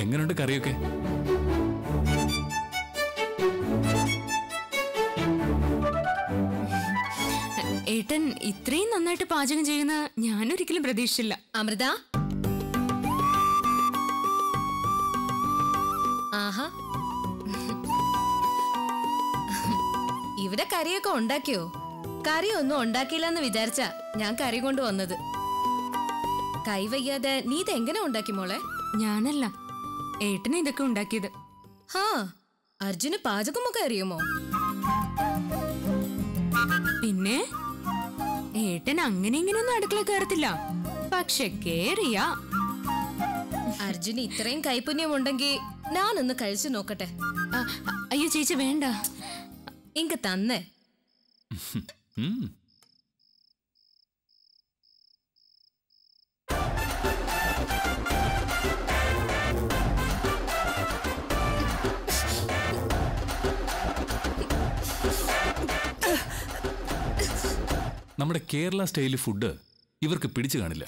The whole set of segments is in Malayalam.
എങ്ങനെയുണ്ട് കറിയൊക്കെ ഏട്ടൻ ഇത്രയും നന്നായിട്ട് പാചകം ചെയ്യുന്ന ഞാനൊരിക്കലും പ്രതീക്ഷിച്ചില്ല അമൃത ആഹാ ഇവിടെ കറിയൊക്കെ ഉണ്ടാക്കിയോ കറി ഒന്നും ഉണ്ടാക്കിയില്ലെന്ന് വിചാരിച്ച ഞാൻ കറി കൊണ്ട് വന്നത് കൈവയ്യാതെ നീ ഇതെങ്ങനെ ഉണ്ടാക്കി മോളെ ഞാനല്ല ഏട്ടനെ ഇതൊക്കെ ഉണ്ടാക്കിയത് ഹാ അർജുന് പാചകമൊക്കെ അറിയുമോ പിന്നെ ഏട്ടൻ അങ്ങനെ ഇങ്ങനെയൊന്നും അടുക്കള കയറത്തില്ല പക്ഷെ കേറിയ അർജുന് ഇത്രയും കൈപുണ്യം ഉണ്ടെങ്കിൽ ഞാനൊന്ന് കഴിച്ചു നോക്കട്ടെ അയ്യോ ചേച്ചി വേണ്ട ഇങ്ക തന്നേ ഉം. നമ്മുടെ കേരള സ്റ്റൈല് ഫുഡ് ഇവർക്ക് പിടിച്ചു കാണില്ല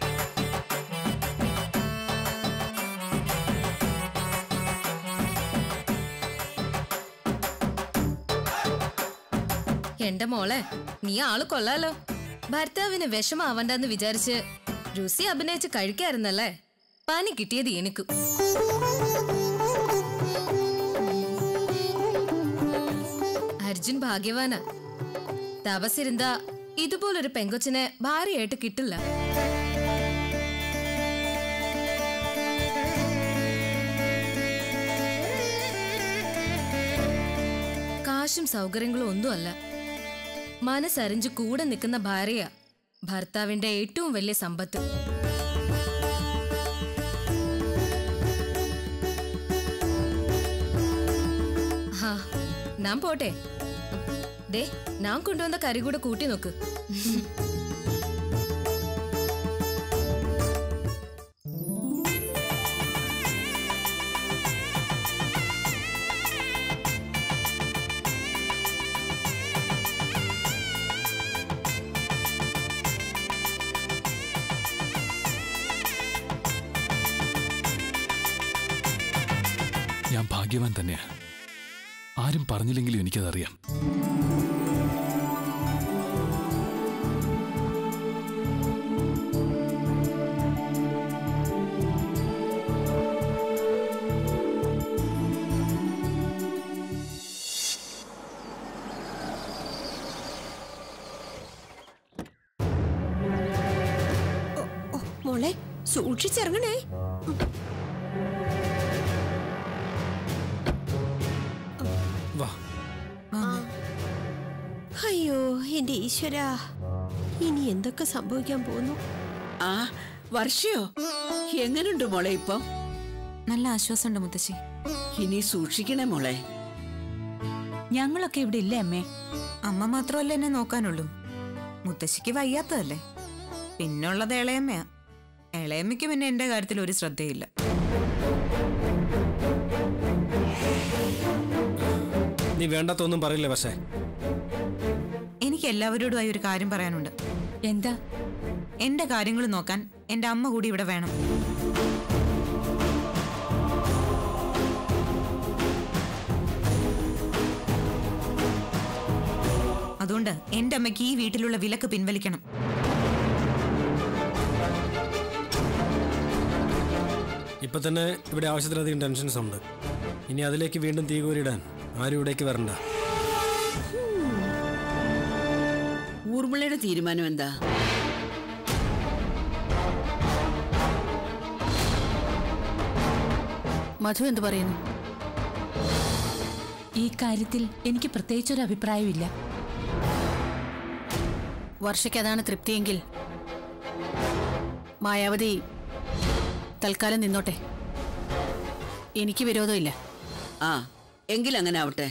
എന്റെ മോളെ നീ ആള് കൊള്ളാലോ ഭർത്താവിന് വിഷമാവണ്ടെന്ന് വിചാരിച്ച് രുസി അഭിനയിച്ച് കഴിക്കായിരുന്നല്ലേ പനി കിട്ടിയത് എനിക്ക് അർജുൻ ഭാഗ്യവാനാ തപസിരുന്ന ഇതുപോലൊരു പെങ്കൊച്ചിനെ ഭാര്യയായിട്ട് കിട്ടില്ല കാശും സൗകര്യങ്ങളും ഒന്നുമല്ല മനസ്സറിഞ്ച് കൂടെ നിൽക്കുന്ന ഭാര്യ ഭർത്താവിന്റെ ഏറ്റവും വലിയ സമ്പത്ത് ഹാ ഞാൻ പോട്ടെ ദേ ഞാൻ കൊണ്ടുവന്ന കറി കൂടെ കൂട്ടി നോക്ക് ഞാൻ ഭാഗ്യവാൻ തന്നെയാ ആരും പറഞ്ഞില്ലെങ്കിലും എനിക്കതറിയാം മോളെ സൂക്ഷിച്ചിറങ്ങണേ വാ അയ്യോ എന്റെ ഈശ്വര ഇനി എന്തൊക്കെ സംഭവിക്കാൻ പോകുന്നു ആ വർഷയോ എങ്ങനുണ്ട് മോളെ ഇപ്പം നല്ല ആശ്വാസമുണ്ട് മുത്തശ്ശി ഇനി സൂക്ഷിക്കണേ മോളെ ഞങ്ങളൊക്കെ ഇവിടെ ഇല്ലേ അമ്മേ അമ്മ മാത്രമല്ല എന്നെ നോക്കാനുള്ളൂ മുത്തശ്ശിക്ക് വയ്യാത്തതല്ലേ പിന്നുള്ളത് ഇളയമ്മയാ ഇളയമ്മയ്ക്ക് പിന്നെ എന്റെ കാര്യത്തിൽ ഒരു ശ്രദ്ധയില്ല നീ വേണ്ടാത്തൊന്നും പറയില്ല പക്ഷേ എനിക്ക് എല്ലാവരോടുമായി ഒരു കാര്യം പറയാനുണ്ട് എന്താ എന്റെ കാര്യങ്ങൾ നോക്കാൻ എന്റെ അമ്മ കൂടി ഇവിടെ വേണം അതുകൊണ്ട് എന്റെ അമ്മയ്ക്ക് ഈ വീട്ടിലുള്ള വിലക്ക് പിൻവലിക്കണം ഇപ്പൊ തന്നെ ഇവിടെ ആവശ്യത്തിലധികം ടെൻഷൻസ് ഉണ്ട് ഇനി അതിലേക്ക് വീണ്ടും തീ കോരിയിടാൻ ആരും ഇവിടേക്ക് വരണ്ട ഊർമിളയുടെ തീരുമാനം എന്താ മധു എന്തു പറയുന്നു ഈ കാര്യത്തിൽ എനിക്ക് പ്രത്യേകിച്ചൊരു അഭിപ്രായമില്ല വർഷയ്ക്ക് അതാണ് തൃപ്തിയെങ്കിൽ മായാവതി തൽക്കാലം നിന്നോട്ടെ എനിക്ക് വിരോധമില്ല ആ എങ്കിൽ അങ്ങനെ ആവട്ടെ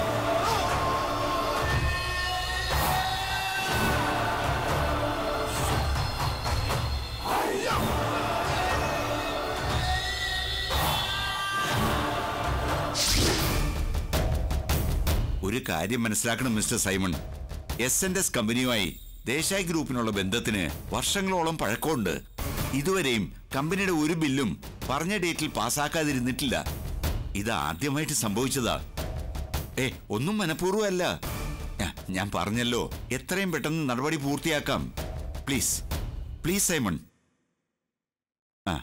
ഒരു കാര്യം മനസ്സിലാക്കണം mister Simon S N S കമ്പനിയുമായി ദേശായി ഗ്രൂപ്പിനുള്ള ബന്ധത്തിന് വർഷങ്ങളോളം പഴക്കമുണ്ട് ഇതുവരെയും കമ്പനിയുടെ ഒരു ബില്ലും പറഞ്ഞ ഡേറ്റിൽ പാസ്സാക്കാതിരുന്നിട്ടില്ല ഇത് ആദ്യമായിട്ട് സംഭവിച്ചതാ ഏ ഒന്നും മനഃപൂർവ്വമല്ല ഞാ- ഞാൻ പറഞ്ഞല്ലോ എത്രയും പെട്ടെന്ന് നടപടി പൂർത്തിയാക്കാം പ്ലീസ് പ്ലീസ് സൈമൺ ആ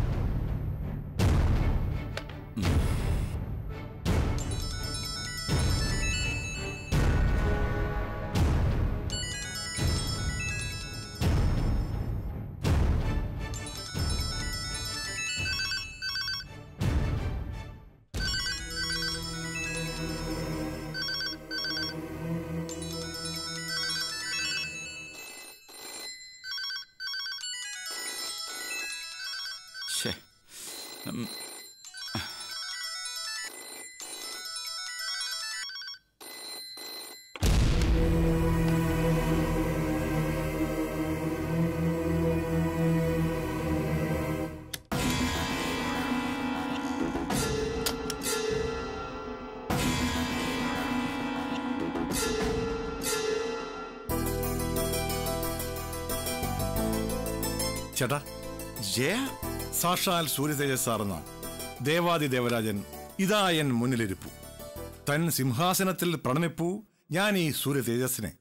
ശ്ശേ. ഉം. ചേട്ടാ ജയ സാക്ഷാൽ സൂര്യതേജസ് സാറെന്ന ദേവാദി ദേവരാജൻ ഇതാ എൻ മുന്നിലിരിപ്പു തൻ സിംഹാസനത്തിൽ പ്രണമിപ്പു ഞാൻ ഈ സൂര്യ തേജസ്സിനെ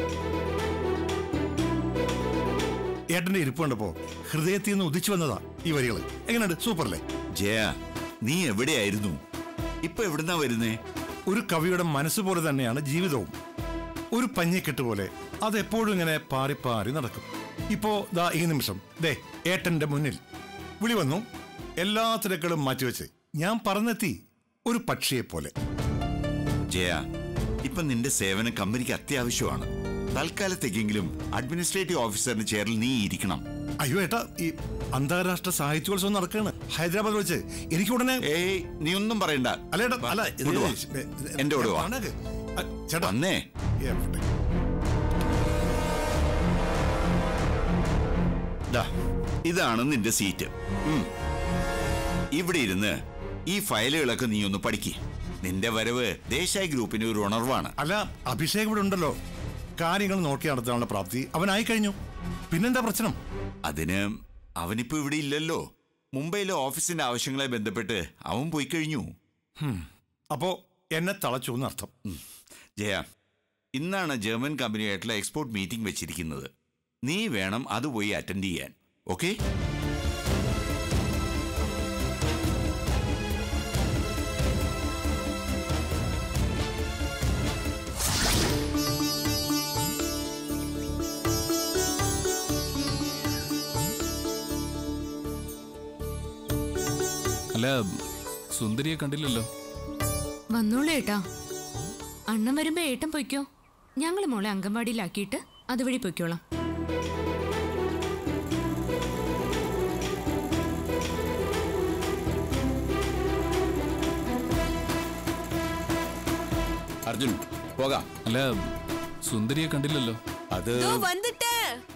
ഏട്ടന്റെ ഇരിപ്പ് കണ്ടപ്പോ ഹൃദയത്തിൽ നിന്ന് ഉദിച്ചു വന്നതാ ഈ വരികള് എങ്ങനെയുണ്ട് സൂപ്പറല്ലേ ജയ നീ എവിടെയായിരുന്നു ഇപ്പൊ എവിടുന്നാ വരുന്നേ ഒരു കവിയുടെ മനസ്സ് പോലെ തന്നെയാണ് ജീവിതവും ഒരു പഞ്ഞിക്കെട്ട് പോലെ അത് എപ്പോഴും ഇങ്ങനെ പാറി പാറി നടക്കും ഇപ്പോ ദാ ഈ നിമിഷം ദേ ഏട്ടന്റെ മുന്നിൽ വിളി വന്നു എല്ലാ തിരക്കുകളും മാറ്റിവെച്ച് ഞാൻ പറന്നെത്തി ഒരു പക്ഷിയെ പോലെ ജയ ഇപ്പൊ നിന്റെ സേവനം കമ്പനിക്ക് അത്യാവശ്യമാണ് തൽക്കാലത്തേക്കെങ്കിലും അഡ്മിനിസ്ട്രേറ്റീവ് ഓഫീസറിന് ചെയറിൽ നീ ഇരിക്കണം അയ്യോ ഏട്ടാ ഈ അന്താരാഷ്ട്ര സാഹിത്യോത്സവം നടക്കുകയാണ് ഹൈദരാബാദ് വെച്ച് എനിക്ക് ഉടനെ ഏയ് നീ ഒന്നും പറയണ്ട അല്ല ഏട്ടാ അല്ല ഇത് ഇങ്ങോട്ട് വാ. ഇത് എന്റെ കൂടെ വാ. പറഞ്ഞേക്ക്. അ, ചേട്ടാ വന്നേ എവിടെ? ദാ, ഇതാണ് നിന്റെ സീറ്റ് ഉം. ഇവിടെ ഇരുന്ന് ഈ ഫയലുകളൊക്കെ നീ ഒന്ന് പഠിക്ക് നിന്റെ വരവ് ദേശായി ഗ്രൂപ്പിന് ഒരു ഉണർവാണ് അല്ല അഭിഷേക് ഇവിടെ ഉണ്ടല്ലോ കാര്യങ്ങൾ നോക്കി നടത്താനുള്ള പ്രാപ്തി അവനായി കഴിഞ്ഞു പിന്നെന്താ പ്രശ്നം അതിന് അവനിപ്പോ ഇവിടെ ഇല്ലല്ലോ മുംബൈയിലെ ഓഫീസിന്റെ ആവശ്യങ്ങളെ ബന്ധപ്പെട്ട് അവൻ പോയി കഴിഞ്ഞു അപ്പോ എന്നെ തളച്ചു എന്നർത്ഥം ജയ ഇന്നാണ് ജർമ്മൻ കമ്പനിയായിട്ടുള്ള എക്സ്പോർട്ട് മീറ്റിംഗ് വെച്ചിരിക്കുന്നത് നീ വേണം അത് പോയി അറ്റൻഡ് ചെയ്യാൻ ഓക്കെ അല്ല സുന്ദരിയെ കണ്ടില്ലല്ലോ വന്നോളൂ ഏട്ടാ അണ്ണൻ വരുമ്പോ ഏട്ടൻ പൊയ്ക്കോ ഞങ്ങൾ മോളെ അംഗൻവാടിയിലാക്കിയിട്ട് അതുവഴി പൊയ്ക്കോളാം അർജുൻ പോകാം അല്ല സുന്ദരിയെ കണ്ടില്ലല്ലോ അത് வந்துட்டே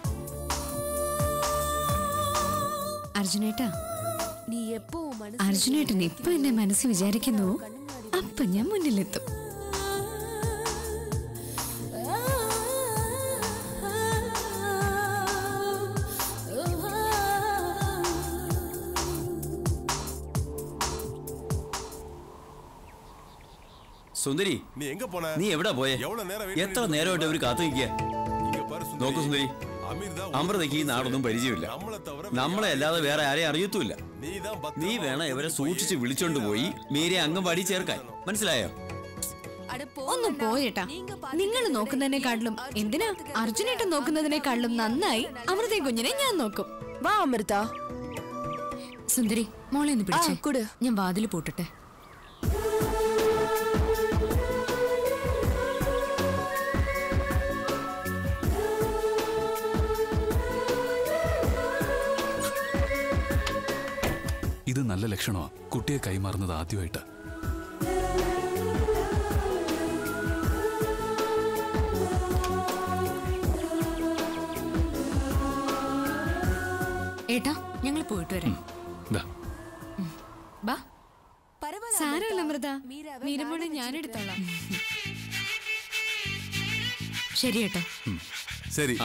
അർജുനേട്ടാ நீ எப்போ மனசு അർജുനേട്ടൻ ഇപ്പൊ എന്നെ മനസ്സ് വിചാരിക്കുന്നു അപ്പൊ ഞാൻ മുന്നിലെത്തും സുന്ദരി நீ எங்க போன നീ എവിടാ പോയെ എவ்வளவு നേരം wait എത്ര பண்ணிட்டு നേരമായിട്ട് അവർ കാത്തു നിൽക്കുക இங்க பாரு சுந்தரி. നോക്കു സുന്ദരി அமீர் தான் അമൃതയ്ക്ക് ഈ നാടൊന്നും പരിചയമില്ല നമ്മളെ തവിர നമ്മളെ അല്ലാതെ വേറെ ആരെയും അറിയത്തുമില്ല നീ தான் பத்திரமா നീ വേണം ഇവരെ கூட்டிட்டு സൂക്ഷിച്ച് போய் വിളിച്ചോണ്ട് പോയി മീരെ അംഗൻവാടി ചേർക്കാൻ മനസ്സിലായോ ഒന്ന് പോയേട്ടാ നിങ്ങൾ നോക്കുന്നതിനെക്കാട്ടിലും എന്തിനാ അർജുനേട്ടൻ നോക്കുന്നതിനെക്കാട്ടിലും നന്നായി അമൃതേ കുഞ്ഞിനെ ഞാൻ നോക്കും வா அமிர்தா സുന്ദരി മോളെ ഒന്ന് പിടിച്ചേ ആ, കൊടു. ഞാൻ വാതിൽ പൂട്ടട്ടെ ഇത് നല്ല ലക്ഷണമാ കുട്ടിയെ കൈമാറുന്നത് ആദ്യമായിട്ട് ഏട്ടാ ഞങ്ങൾ പോയിട്ട് വരാം ദാ ബാ സാരമില്ല അമൃത മീരമോളെ ഞാൻ എടുത്തോളാം ശരി ഏട്ടാ சரி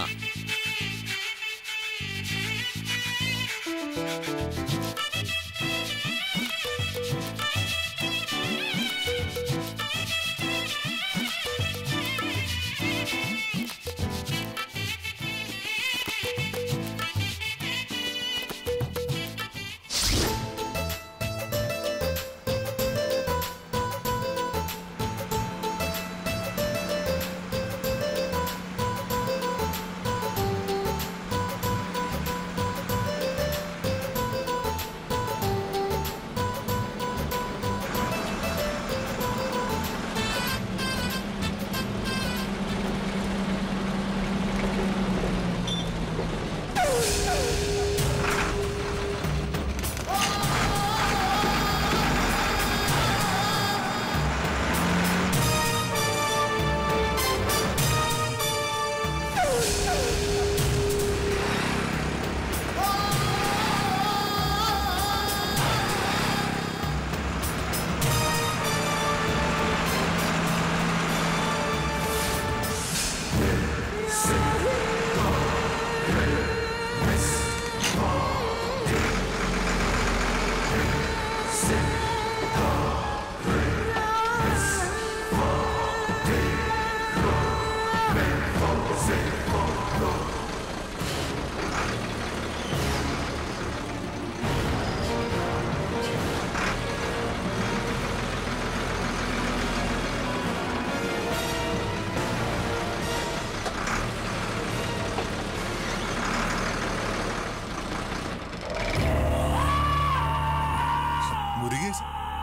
മുരുകേശ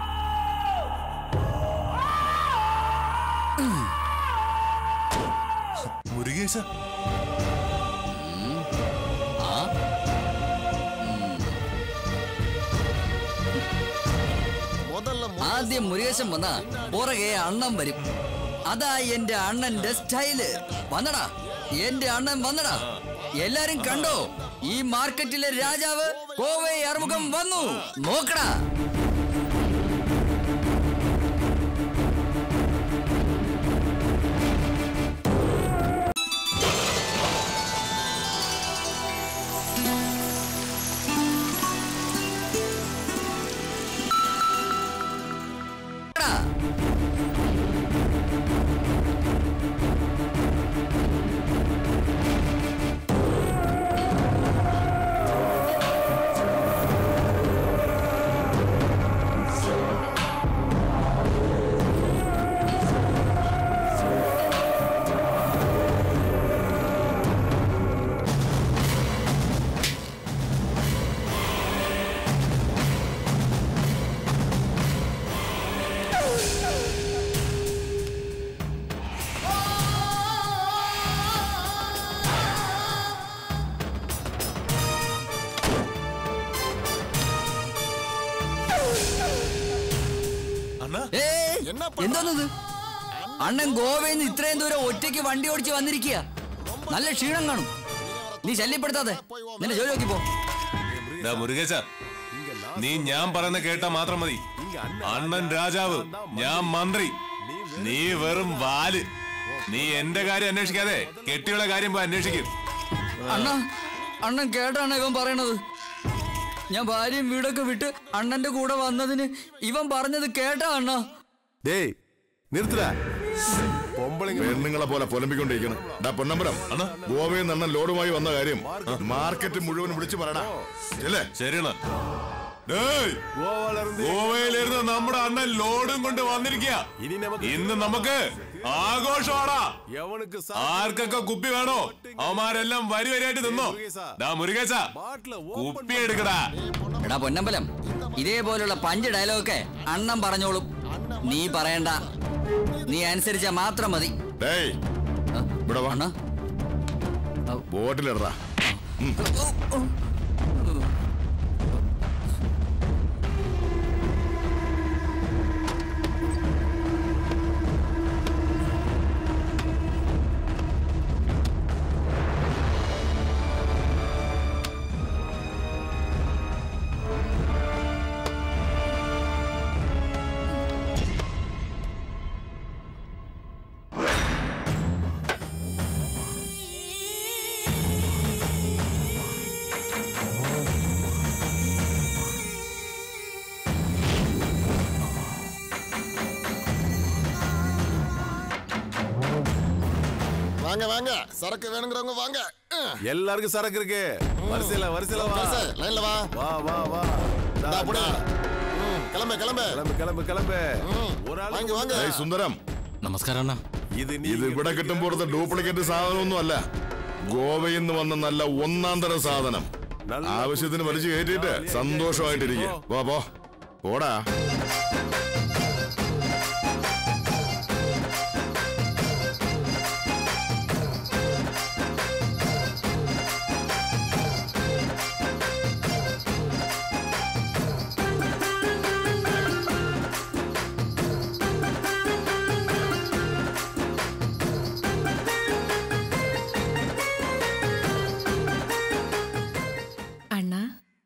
മുരുകേശ ആദ്യം മുരുകേശൻ വന്ന പുറകെ അണ്ണൻ വരും അതാ എന്റെ അണ്ണന്റെ സ്റ്റൈല് വന്നടാ എന്റെ അണ്ണൻ വന്നടാ എല്ലാരും കണ്ടോ ഈ മാർക്കറ്റിലെ രാജാവ് കോവൈ അറുമുഖം വന്നു നോക്കടാ ഏയ്, എന്തോന്നത് അണ്ണൻ ഗോവയിൽ നിന്ന് ഇത്രയും ദൂരം ഒറ്റയ്ക്ക് വണ്ടി ഓടിച്ച് വന്നിരിക്കുക നല്ല ക്ഷീണം കാണും നീ ശല്യപ്പെടുത്താതെ നിന്റെ ജോലി നോക്കി പോ ദാ മുരുകേശ നീ ഞാൻ പറയുന്ന കേട്ടാ മാത്രം മതി അണ്ണൻ രാജാവ് ഞാൻ മന്ത്രി നീ വെറും വാല് നീ എന്റെ കാര്യം അന്വേഷിക്കാതെ കെട്ടിയുടെ കാര്യം പോയി അന്വേഷിക്കും അണ്ണ അണ്ണൻ കേട്ടാണ് ഇവൻ പറയണത് ഞാൻ ഭാര്യയും വീടൊക്കെ വിട്ട് അണ്ണന്റെ കൂടെ വന്നതിന് ഇവൻ പറഞ്ഞത് കേട്ടാ അണ്ണ ഡേയ് നിർത്തടാ പെണ്ണുങ്ങളെ പോലെ പൊലമ്പിക്കൊണ്ടിരിക്കണം ഡാ പൊന്നമ്പലം ഗോവയിൽ നിന്ന് ലോഡുമായി വന്ന കാര്യം മാർക്കറ്റ് മുഴുവൻ വിളിച്ചു പറയടാ അല്ലേ ശരിയാണ് ഗോവയിലിരുന്ന് നമ്മുടെ അണ്ണൻ ലോഡും കൊണ്ട് വന്നിരിക്കുക ഇന്ന് നമുക്ക് ആഘോഷമാടാ ആർക്കൊക്കെ കുപ്പി വേണോ അവന്മാരെല്ലാം വരി വരിയായിട്ട് നിന്നോ ദാ മുരുകേശ കുപ്പി എടുക്കടാ എടാ പൊന്നമ്പലം ഇതേപോലുള്ള പഞ്ച് ഡയലോഗൊക്കെ അണ്ണൻ പറഞ്ഞോളും നീ പറയണ്ട നീ അനുസരിച്ച മാത്രം മതി ഡേയ് ഇവിടെ വാ ബോട്ടിലിടറാ வாங்க வாங்க சரக்கு வேணுங்கிறவங்க வாங்க எல்லாருக்கும் சரக்கு இருக்கு வரிசையில வரிசையில வா வரிசை, லைன்ல வா வா வா வா இந்தா, புடி. ம், கிளம்பு கிளம்பு கிளம்பு கிளம்பு கிளம்பு ஒரு ஆள் வாங்க வாங்க ഏയ് സുന്ദരം നമസ്കാരം അണ്ണ ഇത് ഇത് ഇവിടെ കിട്ടുമ്പോഴത്തെ ഡ്യൂപ്ലിക്കേറ്റ് സാധനമൊന്നും അല്ല ഗോവയിൽ നിന്ന് വന്ന നല്ല ഒന്നാം തരം സാധനം ആവശ്യത്തിന് വലിച്ചു കയറ്റിയിട്ട് സന്തോഷമായിട്ടിരിക്കുക പോ പോ പോടാ അണ്ണാ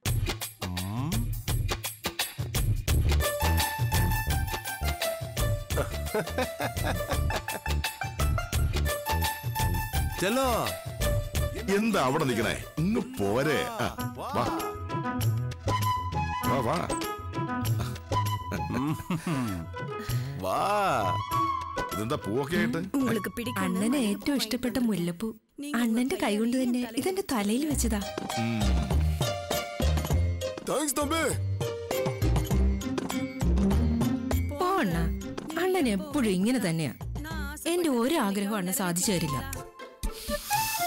ചെല്ലോ എന്താ അവിടെ നിക്കണേ ഇങ്ങ് പോരെ ആ, വാ വാ വാ വാ ഇതെന്താ പൂവൊക്കെ ആയിട്ട് അണ്ണന് ഏറ്റവും ഇഷ്ടപ്പെട്ട മുല്ലപ്പൂ അണ്ണന്റെ കൈകൊണ്ട് തന്നെ ഇതെന്റെ തലയിൽ വെച്ചതാ தேங்க்ஸ் தம்பி പോ അണ്ണ അണ്ണൻ എപ്പോഴും ഇങ്ങനെ തന്നെയാ എന്റെ ഒരു ആഗ്രഹം അണ്ണ സാധിച്ചു തരില്ല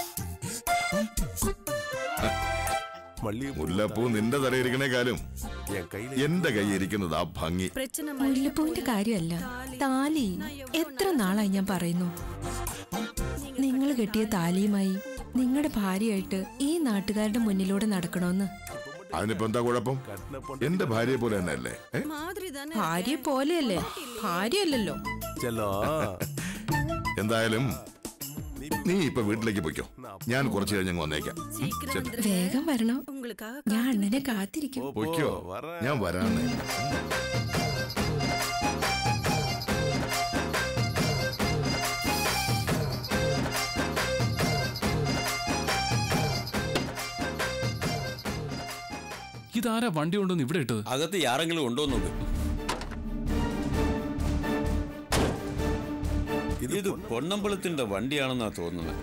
മുല്ലപ്പൂ നിന്റെ തലയിരിക്കണേക്കാളും എന്റെ കൈ ഇരിക്കുന്നത് ആ ഭംഗി മുല്ലപ്പൂവിന്റെ കാര്യമല്ല താലി എത്ര നാളായി ഞാൻ പറയുന്നു നിങ്ങൾ കെട്ടിയ താലിയുമായി നിങ്ങളുടെ ഭാര്യയായിട്ട് ഈ നാട്ടുകാരുടെ മുന്നിലൂടെ നടക്കണമെന്ന് അതിനിപ്പോ എന്താ കുഴപ്പം എന്റെ ഭാര്യയെ പോലെ തന്നെ അല്ലേ ഏ? ഭാര്യ പോലെയല്ലേ ഭാര്യയല്ലല്ലോ എന്തായാലും നീ ഇപ്പൊ വീട്ടിലേക്ക് പോയിക്കോ ഞാൻ കുറച്ച് കഴിഞ്ഞ് അങ്ങ് വന്നേക്കാം ചെല്ല്. വേഗം വരണം ഞാൻ അണ്ണനെ കാത്തിരിക്കും പൊയ്ക്കോ ഞാൻ വരാന്ന് ഇതാരാ വണ്ടി കൊണ്ടുവന്ന് ഇവിടെ ഇട്ടത് അകത്ത് ആരെങ്കിലും ഉണ്ടോ നോക്ക് ഇത് പൊന്നമ്പലത്തിന്റെ വണ്ടിയാണെന്നാ തോന്നുന്നത്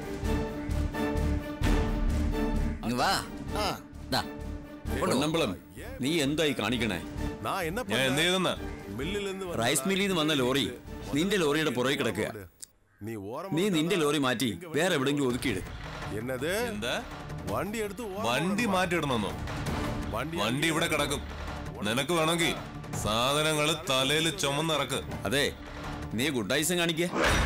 ഇങ്ങ് വാ ദാ, പൊന്നമ്പലം നീ എന്തായി കാണിക്കണേ ഞാൻ എന്ത് ചെയ്തെന്നാ റൈസ് മില്ലിൽ നിന്ന് വന്ന ലോറി നിന്റെ ലോറിയുടെ പുറകെ കിടക്കുക നീ നിന്റെ ലോറി മാറ്റി വേറെ എവിടെങ്കിലും ഒതുക്കിയിട് എന്നത് എന്താ വണ്ടി എടുത്ത് വണ്ടി മാറ്റിയിടണമെന്നോ വണ്ടി ഇവിടെ കിടക്കും നിനക്ക് വേണമെങ്കിൽ സാധനങ്ങള് തലയിൽ ചുമന്നിറക്ക് അതെ നീ ഗുഡൈസം കാണിക്കേ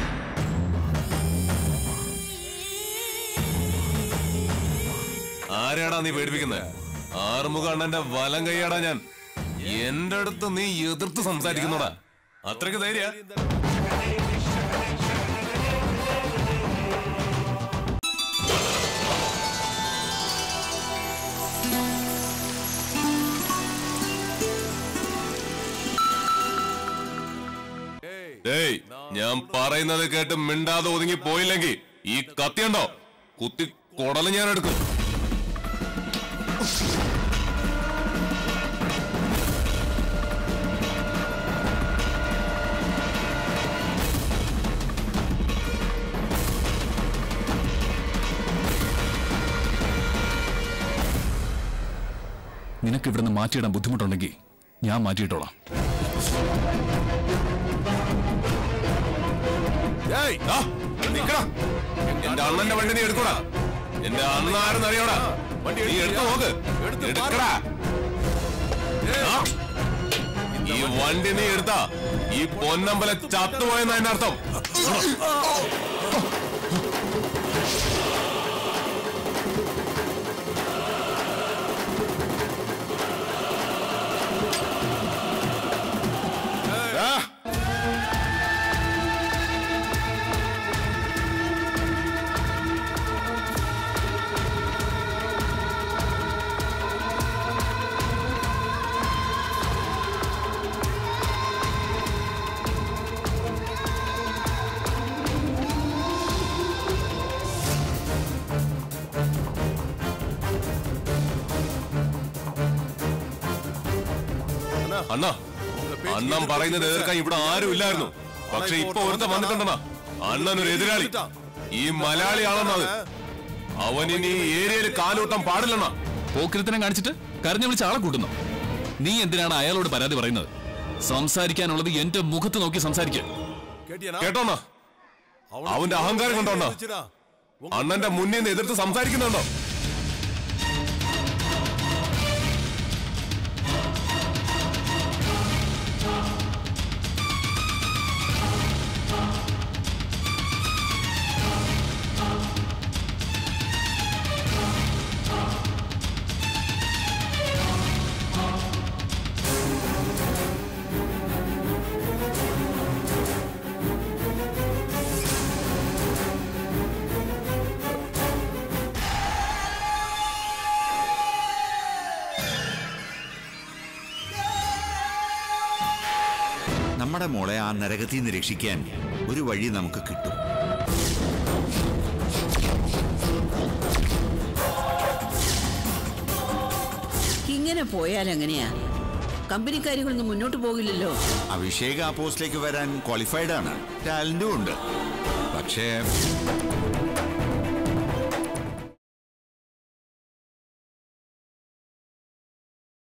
ആരെയാടാ നീ പേടിപ്പിക്കുന്നത് ആറുമുഖ അണ്ണന്റെ വലം കൈയാടാ ഞാൻ എന്റെ അടുത്ത് നീ എതിർത്ത് സംസാരിക്കുന്നോടാ അത്രയ്ക്ക് ധൈര്യ ഏയ് ഞാൻ പറയുന്നത് കേട്ട് മിണ്ടാതെ ഒതുങ്ങി പോയില്ലെങ്കിൽ ഈ കത്തിയുണ്ടോ കുത്തി കുടല് ഞാൻ എടുക്കും നിനക്ക് ഇവിടുന്ന് മാറ്റിയിടാൻ ബുദ്ധിമുട്ടുണ്ടെങ്കിൽ ഞാൻ മാറ്റിയിട്ടോളാം ഏയ്, ദാ, നിക്കടാ. എന്റെ അണ്ണന്റെ വണ്ടി നീ എടുക്കൂടാ എന്റെ അണ്ണ ആരെന്ന് അറിയോടാ നീ എടുത്തു നോക്ക് എടുക്കടാ ആ, ഈ വണ്ടി നീ എടുത്താ ഈ പൊന്നമ്പല ചത്തുപോയെന്ന എന്റെ അർത്ഥം ആ, അണ്ണ അണ്ണൻ പറയുന്നത് എതിർക്കാൻ ഇവിടെ ആരും ഇല്ലായിരുന്നു പക്ഷെ ഇപ്പൊ ഒരുത്ത വന്നിട്ടുണ്ടെന്നാ അണ്ണൻ ഒരു എതിരാളി ഈ മലയാളിയാണെന്നത് അവൻ ഇനി ഈ ഏരിയയിൽ കാലൂട്ടം പാടില്ലെന്നാ പോക്കിരത്തിനെ കാണിച്ചിട്ട് കരഞ്ഞു വിളിച്ച് ആളെ കൂട്ടുന്നു നീ എന്തിനാണ് അയാളോട് പരാതി പറയുന്നത് സംസാരിക്കാനുള്ളത് എന്റെ മുഖത്ത് നോക്കി സംസാരിക്കുക കേട്ടോന്നാ അവന്റെ അഹങ്കാരം കൊണ്ടോണ്ണ അണ്ണന്റെ മുന്നിൽ നിന്ന് എതിർത്ത് സംസാരിക്കുന്നുണ്ടോ നമ്മുടെ മോളെ ആ നരകത്തിൽ നിന്ന് രക്ഷിക്കാൻ ഒരു വഴി നമുക്ക് കിട്ടും ഇങ്ങനെ പോയാൽ എങ്ങനെയാ കമ്പനിക്കാര്യങ്ങളൊന്നും മുന്നോട്ട് പോകില്ലല്ലോ അഭിഷേക് ആ പോസ്റ്റിലേക്ക് വരാൻ ക്വാളിഫൈഡ് ആണ് ടാലന്റും ഉണ്ട് പക്ഷേ